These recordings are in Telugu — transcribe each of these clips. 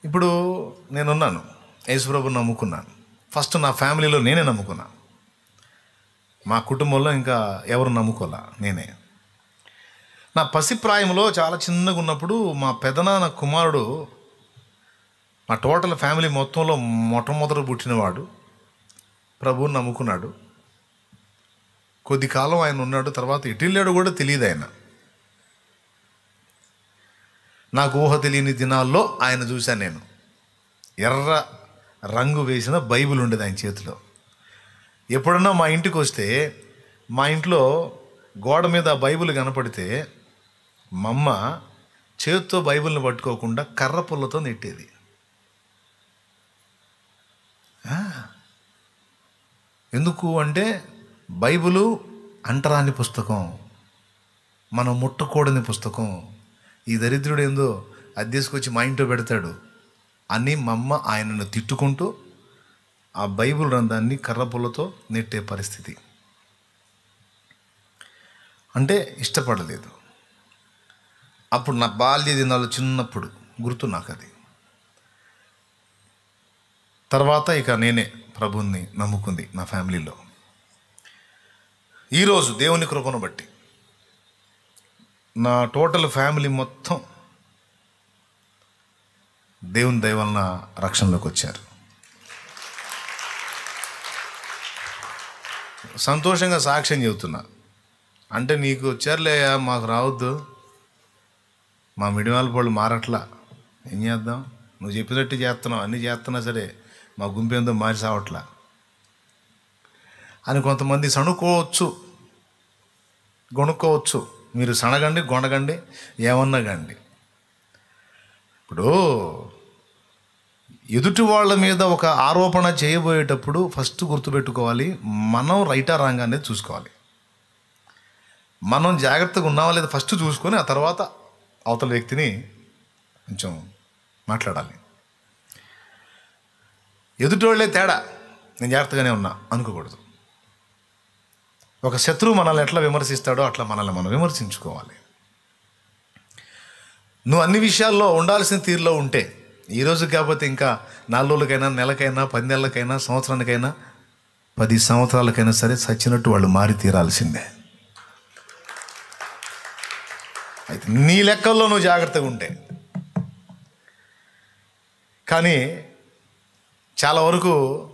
ఇప్పుడు నేనున్నాను యేసుప్రభుని నమ్ముకున్నాను ఫస్ట్ నా ఫ్యామిలీలో నేనే నమ్ముకున్నా మా కుటుంబంలో ఇంకా ఎవరు నమ్ముకోలే నేనే నా పసిప్రాయంలో చాలా చిన్నగా ఉన్నప్పుడు మా పెదనాన్న కుమారుడు మా టోటల్ ఫ్యామిలీ మొత్తంలో మొట్టమొదట పుట్టినవాడు ప్రభువుని నమ్ముకున్నాడు కొద్ది కాలం ఆయన ఉన్నాడు తర్వాత ఎటు వెళ్ళాడో కూడా తెలియదు ఆయన నాకు ఊహ తెలియని దినాల్లో ఆయన చూశాను నేను ఎర్ర రంగు వేసిన బైబిల్ ఉండేది ఆయన చేతిలో ఎప్పుడన్నా మా ఇంటికి వస్తే మా ఇంట్లో గోడ మీద ఆ బైబిల్ కనపడితే మా అమ్మ చేతితో బైబిల్ని పట్టుకోకుండా కర్ర పుల్లతో నెట్టేది ఆ. ఎందుకు అంటే బైబిలు అంటరాని పుస్తకం మనం ముట్టకూడని పుస్తకం ఈ దరిద్రుడు ఏందో అది తీసుకొచ్చి మా ఇంట్లో పెడతాడు అని మా అమ్మ ఆయనను తిట్టుకుంటూ ఆ బైబిల్ గ్రంథాన్ని కర్రపుల్లతో నెట్టే పరిస్థితి అంటే ఇష్టపడలేదు అప్పుడు నా బాల్య దినాలు చిన్నప్పుడు గుర్తు నాకు అది తర్వాత ఇక నేనే ప్రభుని నమ్ముకుంది నా ఫ్యామిలీలో ఈరోజు దేవుని కృపను బట్టి నా టోటల్ ఫ్యామిలీ మొత్తం దేవుని దయ వలన రక్షణలోకి వచ్చారు సంతోషంగా సాక్ష్యం చెబుతున్నా అంటే నీకు వచ్చారులే మాకు రావద్దు మా మిడివాళ్ళ వాళ్ళు మారట్లా ఏం చేద్దాం నువ్వు చెప్పినట్టు చేస్తున్నావు అన్నీ చేస్తున్నా సరే మా గుంపేందో మారి సావట్లా అని కొంతమంది సణుకోవచ్చు గొనుక్కోవచ్చు మీరు సనగండి గొనగండి ఏమన్నా కండి ఇప్పుడు ఎదుటి వాళ్ళ మీద ఒక ఆరోపణ చేయబోయేటప్పుడు ఫస్ట్ గుర్తుపెట్టుకోవాలి మనం రైటా రాంగ్ అనేది చూసుకోవాలి మనం జాగ్రత్తగా ఉన్నావా లేదా ఫస్ట్ చూసుకొని ఆ తర్వాత అవతల వ్యక్తిని కొంచెం మాట్లాడాలి ఎదుటోళ్ళే తేడా నేను జాగ్రత్తగానే ఉన్నా అనుకోకూడదు ఒక శత్రువు మనల్ని ఎట్లా విమర్శిస్తాడో అట్లా మనల్ని మనం విమర్శించుకోవాలి నువ్వు అన్ని విషయాల్లో ఉండాల్సిన తీరులో ఉంటే ఈ రోజు కాకపోతే ఇంకా నాలుగు రోజులకైనా నెలకైనా పది నెలలకైనా సంవత్సరానికైనా పది సంవత్సరాలకైనా సరే చచ్చినట్టు వాళ్ళు మారి తీరాల్సిందే అయితే నీ లెక్కల్లో నువ్వు జాగ్రత్తగా ఉంటే కానీ చాలా వరకు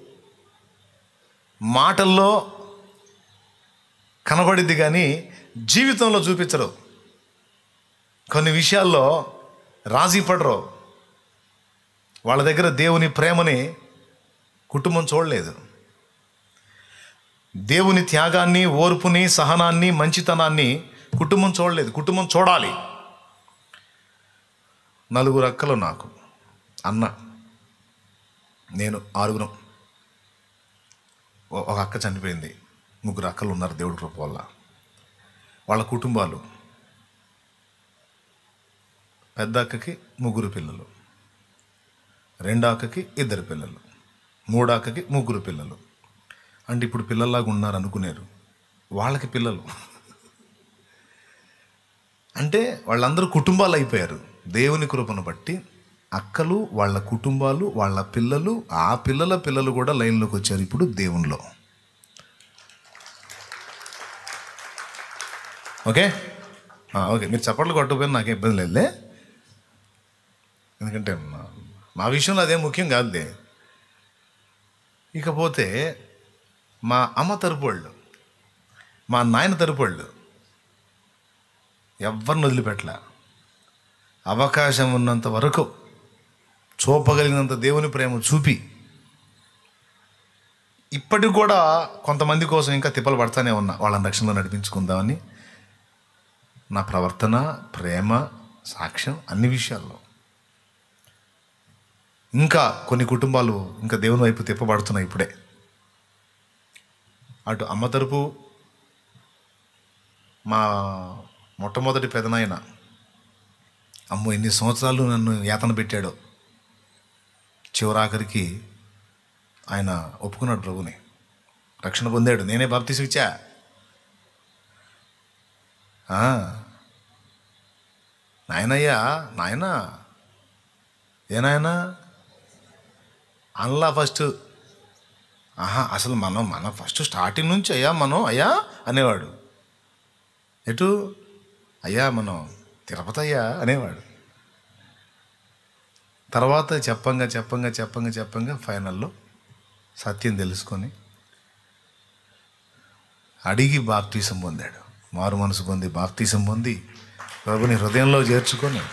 మాటల్లో కనబడిద్ది కానీ జీవితంలో చూపించరు కొన్ని విషయాల్లో రాజీ పడరు వాళ్ళ దగ్గర దేవుని ప్రేమని కుటుంబం చూడలేదు దేవుని త్యాగాన్ని ఓర్పుని సహనాన్ని మంచితనాన్ని కుటుంబం చూడలేదు కుటుంబం చూడాలి నలుగురు అక్కలు నాకు అన్న నేను ఆరుగురం ఓ- ఒక అక్క చనిపోయింది ముగ్గురు అక్కలు ఉన్నారు దేవుడి కృప వల్ల వాళ్ళ కుటుంబాలు పెద్ద అక్కకి ముగ్గురు పిల్లలు రెండో అక్కకి ఇద్దరు పిల్లలు మూడో అక్కకి ముగ్గురు పిల్లలు అంటే ఇప్పుడు పిల్లల్లాగా ఉన్నారు అనుకునేరు వాళ్ళకి పిల్లలు అంటే వాళ్ళందరూ కుటుంబాలు అయిపోయారు దేవుని కృపను బట్టి అక్కలు వాళ్ళ కుటుంబాలు వాళ్ళ పిల్లలు ఆ పిల్లల పిల్లలు కూడా లైన్లోకి వచ్చారు ఇప్పుడు దేవునిలో ఓకే ఆ, ఓకే మీరు చప్పట్లు కొట్టకపోయినా నాకేం ఇబ్బంది లేదులే ఎందుకంటే మా- మా విషయంలో అదేం ముఖ్యం కాదులే ఇకపోతే మా అమ్మ తరపు వాళ్ళు మా నాయన తరపు వాళ్ళు ఎవరిని వదిలిపెట్టలే అవకాశం ఉన్నంత వరకు చూపగలిగినంత దేవుని ప్రేమ చూపి ఇప్పటికి కూడా కొంతమంది కోసం ఇంకా తిప్పలు పడతానే ఉన్నా వాళ్ళని రక్షణలో నడిపించుకుందామని నా ప్రవర్తన ప్రేమ సాక్ష్యం అన్ని విషయాల్లో ఇంకా కొన్ని కుటుంబాలు ఇంకా దేవుని వైపు తిప్పబడుతున్నాయి ఇప్పుడే అటు అమ్మ తరపు మా మొట్టమొదటి పెదనాయన అమ్మో ఎన్ని సంవత్సరాలు నన్ను యాతన పెట్టాడో చివరాఖరికి ఆయన ఒప్పుకున్నాడు ప్రభుని రక్షణ పొందాడు నేనే బాప్తీసు ఇచ్చా ఆ, నాయనయ్యా నాయన ఏనాయనా అన్లా ఫస్ట్ ఆహా అసలు మనం మన ఫస్ట్ స్టార్టింగ్ నుంచి అయ్యా మనం అయ్యా అనేవాడు ఎటు అయ్యా మనం తిరుపతి అయ్యా అనేవాడు తర్వాత చెప్పంగా చెప్పంగా చెప్పంగా చెప్పంగా ఫైనల్లో సత్యం తెలుసుకొని అడిగి బాప్తీసం పొందాడు మారు మనసు పొంది బాప్తీసం పొంది ప్రభుని హృదయంలో చేర్చుకొని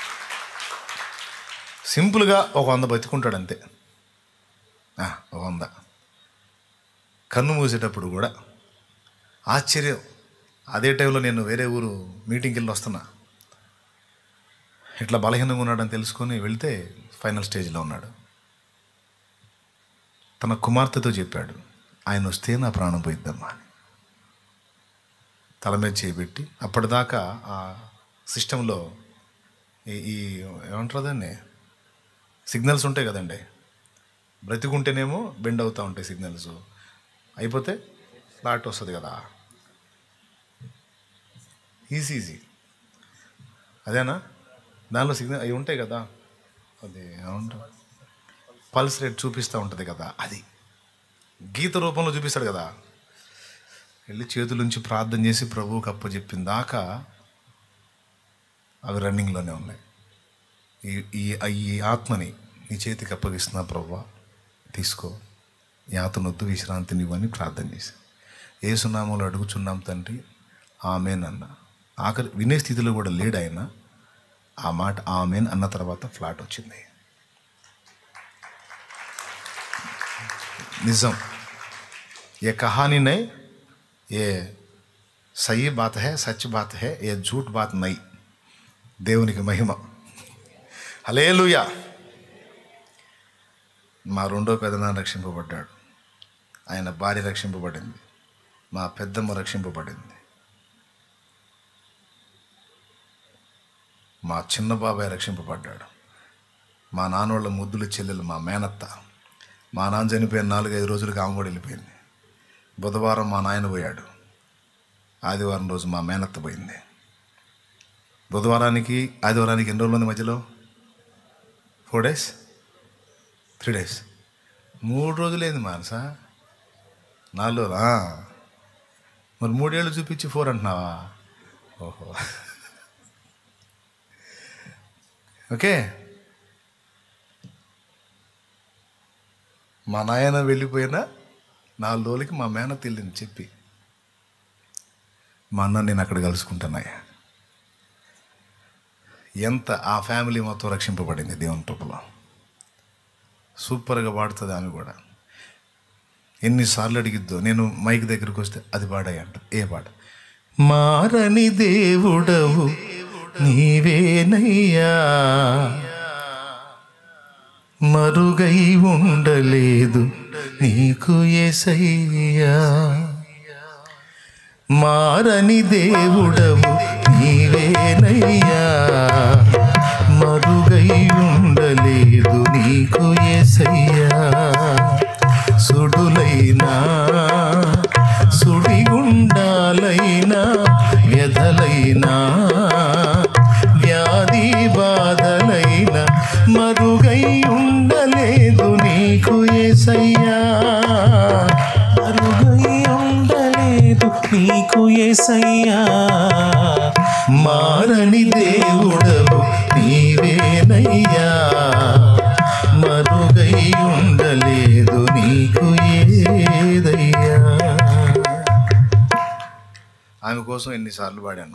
సింపుల్గా ఒక వంద బతికుంటాడు అంతే ఆ, ఒక వంద కన్ను మూసేటప్పుడు కూడా ఆశ్చర్యం అదే టైంలో నేను వేరే ఊరు మీటింగ్కి వెళ్ళి వస్తున్నా ఇట్లా బలహీనంగా ఉన్నాడని తెలుసుకొని వెళ్తే ఫైనల్ స్టేజ్లో ఉన్నాడు తన కుమార్తెతో చెప్పాడు ఆయన వస్తే నా ప్రాణం పోయిద్దమ్మా అని తల మీద చేయబెట్టి అప్పటిదాకా ఆ సిస్టంలో ఈ ఈ ఏమంటారు దాన్ని సిగ్నల్స్ ఉంటాయి కదండి బ్రతికుంటేనేమో బెండ్ అవుతూ ఉంటాయి సిగ్నల్స్ అయిపోతే ఫ్లాట్ వస్తుంది కదా ఈజీ ఈజీ అదేనా దానిలో సిగ్నల్ అవి ఉంటాయి కదా అది ఏమంటారు పల్స్ రేట్ చూపిస్తూ ఉంటుంది కదా అది గీత రూపంలో చూపిస్తాడు కదా వెళ్ళి చేతులుంచి ప్రార్థన చేసి ప్రభువుకి అప్పచెప్పిన దాకా అవి రన్నింగ్లోనే ఉన్నాయి ఈ ఈ ఈ ఆత్మని నీ చేతికి అప్పగిస్తున్నా ప్రభు తీసుకో ఈ ఆత్మనొద్దు విశ్రాంతిని ఇవ్వని ప్రార్థన చేసి ఏ సున్నామూలు అడుగుచున్నాం తండ్రి ఆమెన్ అన్న ఆఖరి వినే స్థితిలో కూడా లేడు ఆయన ఆ మాట ఆమెన్ అన్న తర్వాత ఫ్లాట్ వచ్చింది నిజం ये कहानी नहीं ये सही बात है सच बात है ये झूठ बात नहीं దేవునికి మహిమ హలేలుయా మా రెండో పెదనాన్న రక్షింపబడ్డాడు ఆయన భార్య రక్షింపబడింది మా పెద్దమ్మ రక్షింపబడింది మా చిన్న బాబాయ్ రక్షింపబడ్డాడు మా నాన్నోళ్ళ ముద్దుల చెల్లెలు మా మేనత్త మా నాన్న చనిపోయిన నాలుగైదు రోజులకు ఆమె కూడా వెళ్ళిపోయింది బుధవారం మా నాయన పోయాడు ఆదివారం రోజు మా మేనత్త పోయింది బుధవారానికి ఆదివారానికి ఎన్ని రోజులు ఉంది మధ్యలో ఫోర్ డేస్ త్రీ డేస్ మూడు రోజులేంది మానస నాలుగు రోజులా? మరి మూడేళ్ళు చూపించి ఫోర్ అంటున్నావా ఓహో ఓకే మా నాయన వెళ్ళిపోయినా నాలుగు రోజులకి మా మేనత్ వెళ్ళింది చెప్పి మా అన్న నేను అక్కడ కలుసుకుంటున్నాయా ఎంత ఆ ఫ్యామిలీ మొత్తం రక్షింపబడింది దేవుని కృపలో సూపర్గా పాడుతుంది ఆమె కూడా ఎన్నిసార్లు అడిగిద్దో నేను మైక్ దగ్గరికి వస్తే అది పాడాయంట ఏ పాట మారని దేవుడవు నీవేనయ్యా మరుగై ఉండలేదు నీకు ఎసయ్యా మారని దేవుడవు నీవేనయ్యా మరుగై ఉండలేదు నీకు ఎసయ్యా సుడులైనా సుడిగుండాలైనా వ్యధలైనా వ్యాధి బాధలైనా మరుగై ఉండలేదు నీకు ఏసయ్యా మరుగై ఉండలేదు నీకు ఏసయ్యా మారని దేవుడవు నీవేనయ్యా మరుగై ఉండలేదు నీకు ఏదయ్యా ఆమె కోసం ఎన్నిసార్లు పాడాను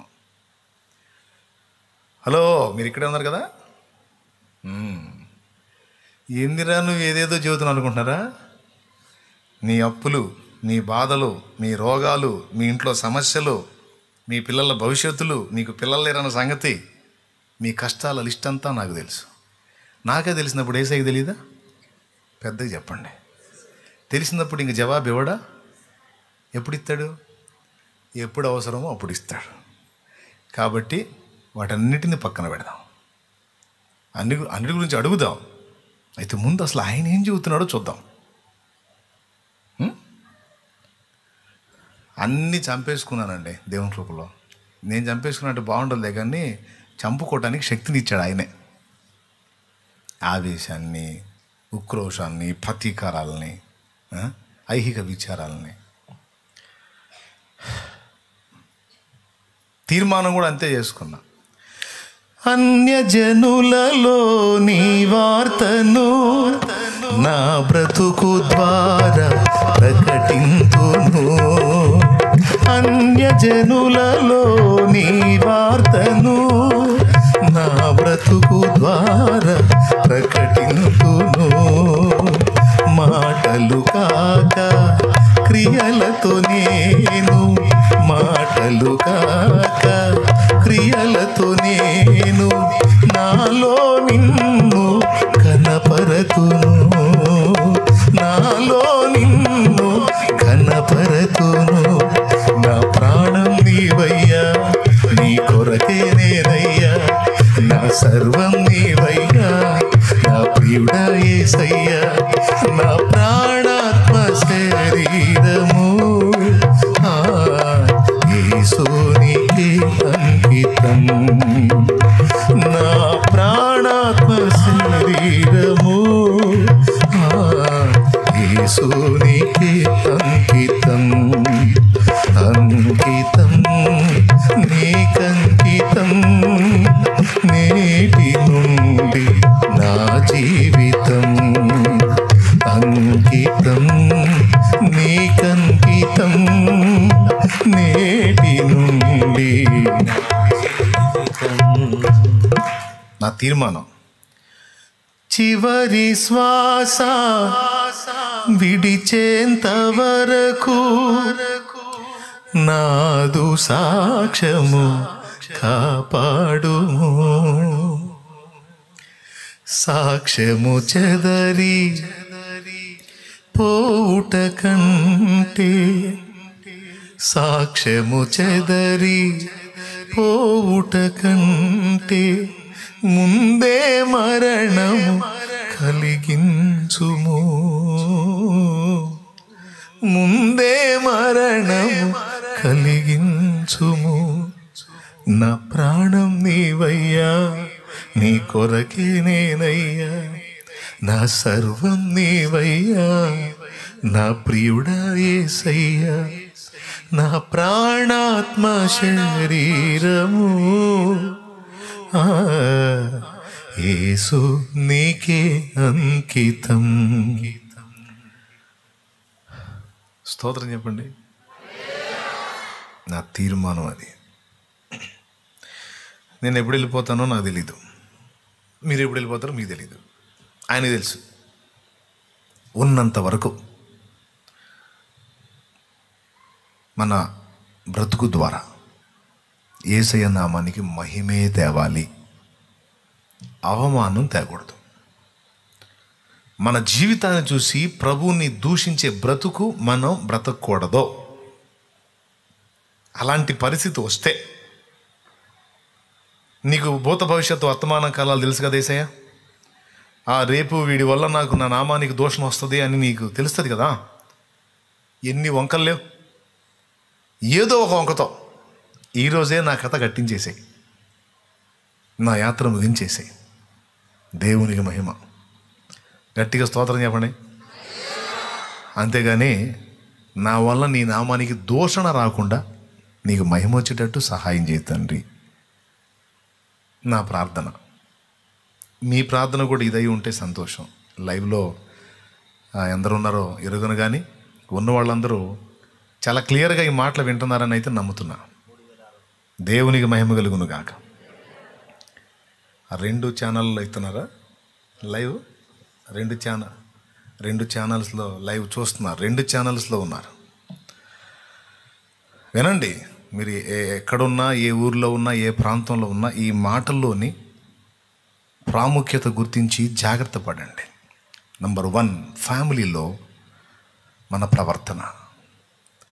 హలో మీరు ఇక్కడే ఉన్నారు కదా మ్మ్. ఏందిరా నువ్వు ఏదేదో చెబుతున్నావు అనుకుంటున్నారా నీ అప్పులు నీ బాధలు మీ రోగాలు మీ ఇంట్లో సమస్యలు మీ పిల్లల భవిష్యత్తులు నీకు పిల్లలు లేరన్న సంగతి మీ కష్టాల లిస్ట్ అంతా నాకు తెలుసు నాకే తెలిసినప్పుడు ఏసైకి తెలియదా పెద్దగా చెప్పండి తెలిసినప్పుడు ఇంక జవాబు ఇవ్వడా ఎప్పుడు ఇస్తాడు ఎప్పుడు అవసరమో అప్పుడు ఇస్తాడు కాబట్టి వాటన్నిటిని పక్కన పెడదాం అన్ని గు- అన్నిటి గురించి అడుగుదాం అయితే ముందు అసలు ఆయన ఏం చెబుతున్నాడో చూద్దాం ఉం? అన్నీ చంపేసుకున్నానండి దేవుని కృపలో నేను చంపేసుకున్నట్టు బాగుండదులే కానీ చంపుకోవటానికి శక్తిని ఇచ్చాడు ఆయనే ఆవేశాన్ని ఉక్రోషాన్ని ప్రతీకారాలని ఆ, ఐహిక విచారాలని తీర్మానం కూడా అంతే చేసుకున్నా అన్యజనులలో నీ వార్తను నా బ్రతుకు ద్వారా ప్రకటింతును అన్యజనులలో నీ వార్తను నా బ్రతుకు ద్వారా ప్రకటింతును మాటలు కాక క్రియలతో నేను మాటలు కాక క్రియలతో నేను నాలో నిన్ను కనపరతును నాలో నిన్ను కనపరతును నా ప్రాణం నీవయ్యా నీ కొరకే నేనయ్యా నా సర్వం నీవయ్యా నా ప్రియుడా యేసయ్యా నా ప్రాణాత్మ శరీరము ఆ, యేసునికే అంకితం నా ప్రాణాత్మ శరీరము ఆ, యేసునికే అంకితం అంకితం నీకంకితం నేటి నుండి నా జీవితం అంకితం నీకంకితం నేటి నుండి నా తీర్మానం చివరి శ్వాస విడిచేంత వరకు నాదు సాక్ష్యము కాపాడుము సాక్ష్యము చెదరి పోవుట కంటే సాక్ష్యము చెదరి పోవుట కంటే ముందే మరణము కలిగించుము ముందే మరణము కలిగించుము నా ప్రాణం నీవయ్యా నీ కొరకే నేనయ్యా నా సర్వం నీవయ్యా నా ప్రియుడా ఏసయ్యా నా ప్రాణాత్మ శరీరము ఆ, యేసు నీకే అంకితం స్తోత్రం చెప్పండి నా తీర్మానం అది నేను ఎప్పుడు వెళ్ళిపోతానో నాకు తెలీదు మీరు ఎప్పుడు వెళ్ళిపోతారో మీకు తెలీదు ఆయన తెలుసు ఉన్నంత వరకు మన బ్రతుకు ద్వారా ఏసయ్య నామానికి మహిమే తేవాలి అవమానం తేకూడదు మన జీవితాన్ని చూసి ప్రభువుని దూషించే బ్రతుకు మనం బ్రతకూడదు అలాంటి పరిస్థితి వస్తే నీకు భూత భవిష్యత్తు వర్తమాన కాలాలు తెలుసు కదా ఏసయ్య ఆ రేపు వీడి వల్ల నాకు నా నామానికి దోషం వస్తుంది అని నీకు తెలుస్తుంది కదా ఎన్ని వంకలు లేవు ఏదో ఒక వంకతో ఈరోజే నా కథ కట్టించేసాయి నా యాత్ర ముగించేసాయి దేవునికి మహిమ గట్టిగా స్తోత్రం చెప్పండి అంతేగాని నా వల్ల నీ నామానికి దూషణ రాకుండా నీకు మహిమ వచ్చేటట్టు సహాయం చేయి తండ్రి నా ప్రార్థన మీ ప్రార్థన కూడా ఇదై ఉంటే సంతోషం లైవ్లో ఆ, ఎందరు ఉన్నారో ఎరుగను కానీ ఉన్న వాళ్ళందరూ చాలా క్లియర్గా ఈ మాటలు వింటున్నారని అయితే నమ్ముతున్నా దేవునికి మహిమ కలుగును గాక ఆ రెండు ఛానల్లో ఇస్తున్నారా లైవ్ రెండు ఛానల్ రెండు ఛానల్స్లో లైవ్ చూస్తున్నారు రెండు ఛానల్స్లో ఉన్నారు వినండి మీరు ఏ- ఎక్కడున్నా ఏ ఊర్లో ఉన్నా ఏ ప్రాంతంలో ఉన్నా ఈ మాటల్లోని ప్రాముఖ్యత గుర్తించి జాగ్రత్త పడండి నంబర్ వన్ ఫ్యామిలీలో మన ప్రవర్తన